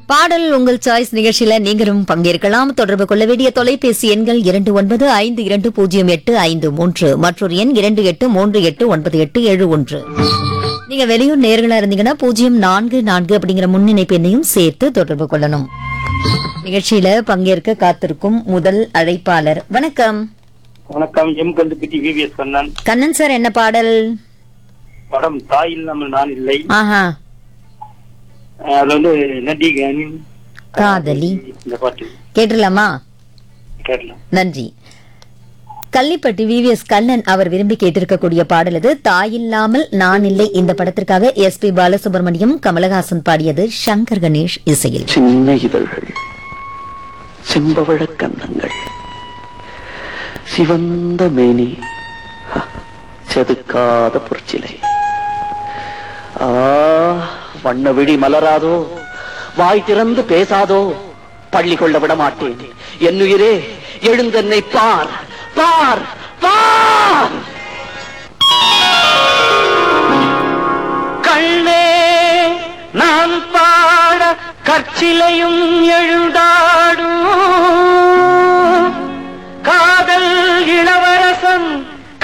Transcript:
பாடல் உங்கள் சாய்ஸ் நிகழ்ச்சியில நீங்களும் பங்கேற்கலாம் தொடர்பு கொள்ள வேண்டிய தொலைபேசி எண்கள் இரண்டு ஒன்பது ஐந்து இரண்டு பூஜ்ஜியம் எட்டு ஐந்து மூன்று மற்றொரு எண் இரண்டு எட்டு மூன்று எட்டு ஒன்பது எட்டு ஏழு ஒன்று நீங்க வெளியூர் நேர்களா இருந்தீங்கன்னா பூஜ்ஜியம் நான்கு நான்கு அப்படிங்கிற முன்னிணைப்பு எண்ணையும் சேர்த்து தொடர்பு கொள்ளணும் நிகழ்ச்சியில பங்கேற்க காத்திருக்கும் முதல் அழைப்பாளர் வணக்கம் வணக்கம் எம் கந்துப்பிட்டி விவிஎஸ் கண்ணன் கண்ணன் சார் என்ன பாடல் படம் தாய் இல்லாமல் நான் இல்லை ஆஹா அஹ் அதுல வந்து நடிகனின் காதலி இந்த பாட்டு கேட்டுலாமா கேட்கலாம் நன்றி கள்ளிப்பட்டி விவிஎஸ் கண்ணன் அவர் விரும்பி கேட்டிருக்கக்கூடிய பாடல் இது தாயில்லாமல் நான் இல்லை இந்த படத்திற்காக எஸ் பி பாலசுப்ரமணியம் கமலஹாசன் பாடியது சங்கர் கணேஷ் இசையில் சின்ன இதழ்கள் செம்பவழ கன்னங்கள் சிவந்த மேனி ஹ, செதுக்காத பொற்சிலை ஆ வண்ண விழி மலராதோ வாய் திறந்து பேசாதோ பள்ளி கொள்ள விட மாட்டேன் என்னுயிரே எழுந்தென்னை பார் பார் பார் கண்ணே நான் பாட கற்சிலையும் எழு